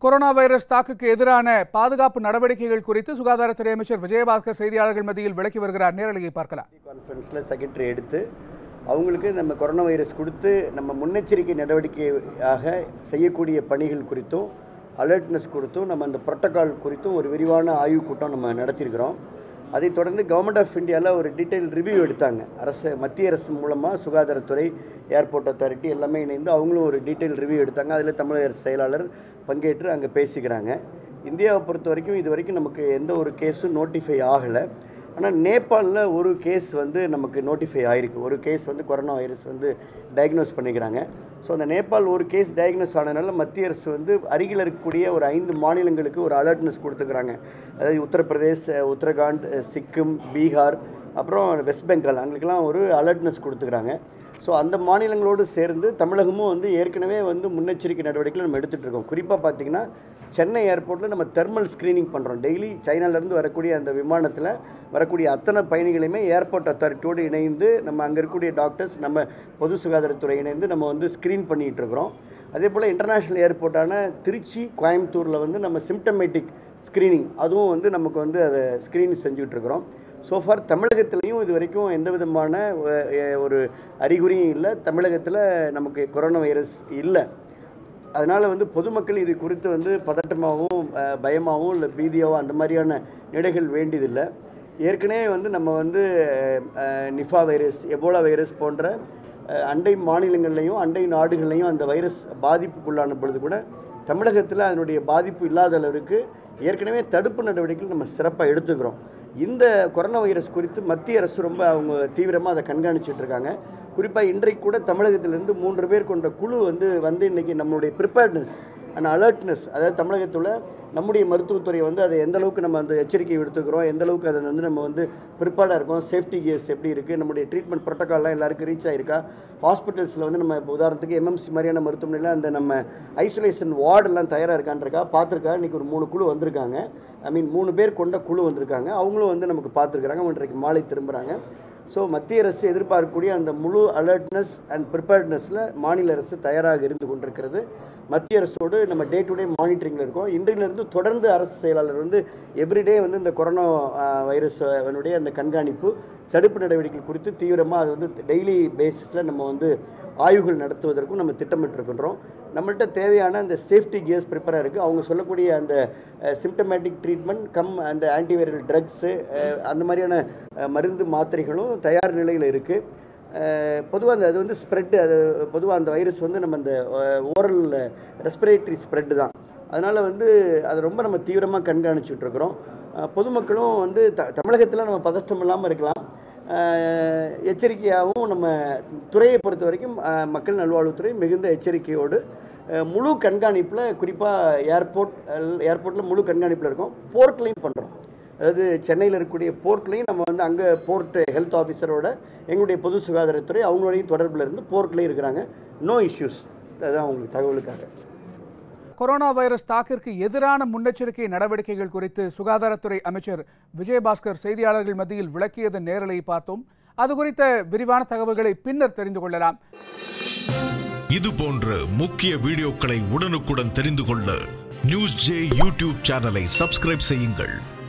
corona virus தாக்குக்கு எதிரான பாதுகாப்பு நடவடிக்கைகள் குறித்து சுகாதாரத்துறை அமைச்சர் விஜயபாஸ்கர் செய்தியாளர்கள் மத்தியில் விளக்கி வருகிறார் நேரலையை பார்க்கலாம் கான்ஃபரன்ஸில் செக்ரட்டரி எடுத்து அவங்களுக்கு நம்ம கொரோனா வைரஸ் கொடுத்து நம்ம முன்னெச்சரிக்கை நடவடிக்கையாக செய்யக்கூடிய பணிகள் குறித்தும் அலர்ட்னஸ் குறித்தும் நம்ம அந்த புரோட்டோகால் குறித்தும் ஒரு விரிவான ஆய்வுக் கூட்டம் நம்ம நடத்தியிருக்கிறோம் அதைத் தொடர்ந்து கவர்மெண்ட் ஆஃப் இந்தியாவில் ஒரு டீட்டெயில் ரிவ்யூ எடுத்தாங்க அரசு மத்திய அரசு மூலமாக சுகாதாரத்துறை ஏர்போர்ட் அத்தாரிட்டி எல்லாமே இணைந்து அவங்களும் ஒரு டீட்டெயில் ரிவ்யூ எடுத்தாங்க அதில் தமிழக அரசு செயலாளர் பங்கேற்று அங்கே பேசிக்கிறாங்க இந்தியாவை பொறுத்த வரைக்கும் இது வரைக்கும் நமக்கு எந்த ஒரு கேஸும் நோட்டிஃபை ஆகலை ஆனால் நேபாளில் ஒரு கேஸ் வந்து நமக்கு நோட்டிஃபை ஆயிருக்கு ஒரு கேஸ் வந்து கொரோனா வைரஸ் வந்து டயக்னோஸ் பண்ணிக்கிறாங்க ஸோ அந்த நேபாள் ஒரு கேஸ் டயக்னோஸ் ஆனதுனால மத்திய அரசு வந்து அருகில் இருக்கக்கூடிய ஒரு ஐந்து மாநிலங்களுக்கு ஒரு அலர்ட்னஸ் கொடுத்துக்கிறாங்க அதாவது உத்தரப்பிரதேஷ் உத்தரகாண்ட் சிக்கிம் பீகார் அப்புறம் வெஸ்ட் பெங்கால் அவங்களுக்கெல்லாம் ஒரு அலர்ட்னஸ் கொடுத்துக்கிறாங்க ஸோ அந்த மாநிலங்களோடு சேர்ந்து தமிழகமும் வந்து ஏற்கனவே வந்து முன்னெச்சரிக்கை நடவடிக்கைகள் நம்ம எடுத்துகிட்டு இருக்கோம் குறிப்பாக பார்த்தீங்கன்னா சென்னை ஏர்போர்ட்டில் நம்ம தெர்மல் ஸ்க்ரீனிங் பண்ணுறோம் டெய்லி சைனாலேருந்து வரக்கூடிய அந்த விமானத்தில் வரக்கூடிய அத்தனை பயணிகளையுமே ஏர்போர்ட் அத்தாரிட்டியோடு இணைந்து நம்ம அங்கே இருக்கக்கூடிய டாக்டர்ஸ் நம்ம பொது சுகாதாரத்துறை இணைந்து நம்ம வந்து ஸ்க்ரீன் பண்ணிகிட்டு இருக்கிறோம் அதே போல் இன்டர்நேஷ்னல் ஏர்போர்ட்டான திருச்சி கோயம்புத்தூரில் வந்து நம்ம சிம்டமேட்டிக் ஸ்க்ரீனிங் அதுவும் வந்து நமக்கு வந்து அதை ஸ்க்ரீன் செஞ்சுட்டு இருக்கிறோம் சோஃபார் தமிழகத்திலையும் இது வரைக்கும் எந்த விதமான அஹ், அஹ், ஒரு அறிகுறியும் இல்லை தமிழகத்தில் நமக்கு கொரோனா வைரஸ் இல்லை அதனால் வந்து பொதுமக்கள் இது குறித்து வந்து பதட்டமாகவும் அஹ், பயமாகவும் இல்லை பீதியாகவும் அந்த மாதிரியான நிலைகள் வேண்டியதில்லை ஏற்கனவே வந்து நம்ம வந்து அஹ், நிஃபா வைரஸ் எபோலா வைரஸ் போன்ற அஹ், அண்டை மாநிலங்கள்லையும் அண்டை நாடுகள்லையும் அந்த வைரஸ் பாதிப்புக்குள்ளான பொழுது கூட தமிழகத்தில் அதனுடைய பாதிப்பு இல்லாத அளவுக்கு ஏற்கனவே தடுப்பு நடவடிக்கைகள் நம்ம சிறப்பாக எடுத்துக்கிறோம் இந்த கொரோனா வைரஸ் குறித்து மத்திய அரசு ரொம்ப அவங்க தீவிரமாக அதை கண்காணிச்சிட்டு இருக்காங்க குறிப்பாக இன்றைக்கு கூட தமிழகத்திலிருந்து மூன்று பேர் கொண்ட குழு வந்து வந்து இன்றைக்கி நம்மளுடைய ப்ரிப்பேர்ட்னஸ் அண்ட் அலர்ட்னஸ் அதாவது தமிழகத்தில் நம்முடைய மருத்துவத்துறை வந்து அதை எந்த அளவுக்கு நம்ம அந்த எச்சரிக்கை எடுத்துக்கிறோம் எந்த அளவுக்கு அதை வந்து நம்ம வந்து ப்ரிப்பேர்டாக இருக்கோம் சேஃப்டி கியர்ஸ் எப்படி இருக்குது நம்முடைய ட்ரீட்மெண்ட் ப்ரோட்டோக்கால்லாம் எல்லாருக்கும் ரீச் ஆயிருக்கா ஹாஸ்பிட்டல்ஸில் வந்து நம்ம இப்போ உதாரணத்துக்கு எம்எம்சி மாதிரியான மருத்துவமனையில் அந்த நம்ம ஐசோலேஷன் வார்டெல்லாம் தயாராக இருக்கான்றக்கா பார்த்துருக்கா இன்றைக்கி ஒரு மூணு குழு வந்திருக்காங்க ஐ மீன் மூணு பேர் கொண்ட குழு வந்திருக்காங்க அவங்களும் வந்து நமக்கு பார்த்துருக்குறாங்க அவங்க இன்றைக்கு மாலை திரும்புகிறாங்க ஸோ மத்திய அரசு எதிர்பார்க்கக்கூடிய அந்த முழு அலர்ட்னஸ் அண்ட் ப்ரிப்பேர்ட்னஸில் மாநில அரசு தயாராக இருந்து கொண்டிருக்கிறது மத்திய அரசோடு நம்ம டே டு டே மானிட்டரிங்கில் இருக்கோம் இன்றையிலிருந்து தொடர்ந்து அரசு செயலாளர் வந்து எவ்ரிடே வந்து இந்த கொரோனா வைரஸ் அதனுடைய அந்த கண்காணிப்பு தடுப்பு நடவடிக்கை குறித்து தீவிரமாக அது வந்து டெய்லி பேசிஸில் நம்ம வந்து ஆய்வுகள் நடத்துவதற்கும் நம்ம திட்டமிட்டிருக்கின்றோம் நம்மள்ட்ட தேவையான அந்த சேஃப்டி கியர்ஸ் ப்ரிப்பராக இருக்குது அவங்க சொல்லக்கூடிய அந்த சிம்டமேட்டிக் ட்ரீட்மெண்ட் கம் அந்த ஆன்டிவைரல் ட்ரக்ஸு அந்த மாதிரியான அஹ், மருந்து மாத்திரைகளும் தயார் நிலையில் இருக்குது பொதுவாக அந்த அது வந்து ஸ்ப்ரெட்டு அது பொதுவாக அந்த வைரஸ் வந்து நம்ம அந்த ஓரல் ரெஸ்பிரேட்டரி ஸ்ப்ரெட்டு தான் அதனால் வந்து அதை ரொம்ப நம்ம தீவிரமாக கண்காணிச்சுட்டு இருக்கிறோம் அஹ், பொதுமக்களும் வந்து த தமிழகத்தில் நம்ம பதட்டம் இல்லாமல் இருக்கலாம் அஹ், எச்சரிக்கையாகவும் நம்ம துறையை பொறுத்த வரைக்கும் அஹ், மக்கள் நல்வாழ்வுத்துறை மிகுந்த எச்சரிக்கையோடு அஹ், முழு கண்காணிப்பில் குறிப்பாக ஏர்போர்ட் ஏர்போர்ட்டில் முழு கண்காணிப்பில் இருக்கோம் போர்ட்லேயும் பண்ணுறோம் அதாவது சென்னையில் இருக்கக்கூடிய போர்ட்லேயும் நம்ம வந்து அங்கே போர்ட் ஹெல்த் ஆஃபீஸரோட எங்களுடைய பொது சுகாதாரத்துறை அவங்களோடையும் தொடர்பில் இருந்து போர்ட்லேயும் இருக்கிறாங்க நோ இஷ்யூஸ் அதுதான் உங்களுக்கு தகவலுக்காக கொரோனா வைரஸ் தாக்கிற்கு எதிரான முன்னெச்சரிக்கை நடவடிக்கைகள் குறித்து சுகாதாரத்துறை அமைச்சர் விஜயபாஸ்கர் செய்தியாளர்கள் மத்தியில் விளக்கியதன் நேரலை பார்த்தோம் அது குறித்த விரிவான தகவல்களை பின்னர் தெரிந்து கொள்ளலாம் இது போன்ற முக்கிய வீடியோக்களை உடனுக்குடன் தெரிந்து கொள்ள நியூஸ் ஜே யூடியூப் சேனலை சப்ஸ்கிரைப் செய்யுங்கள்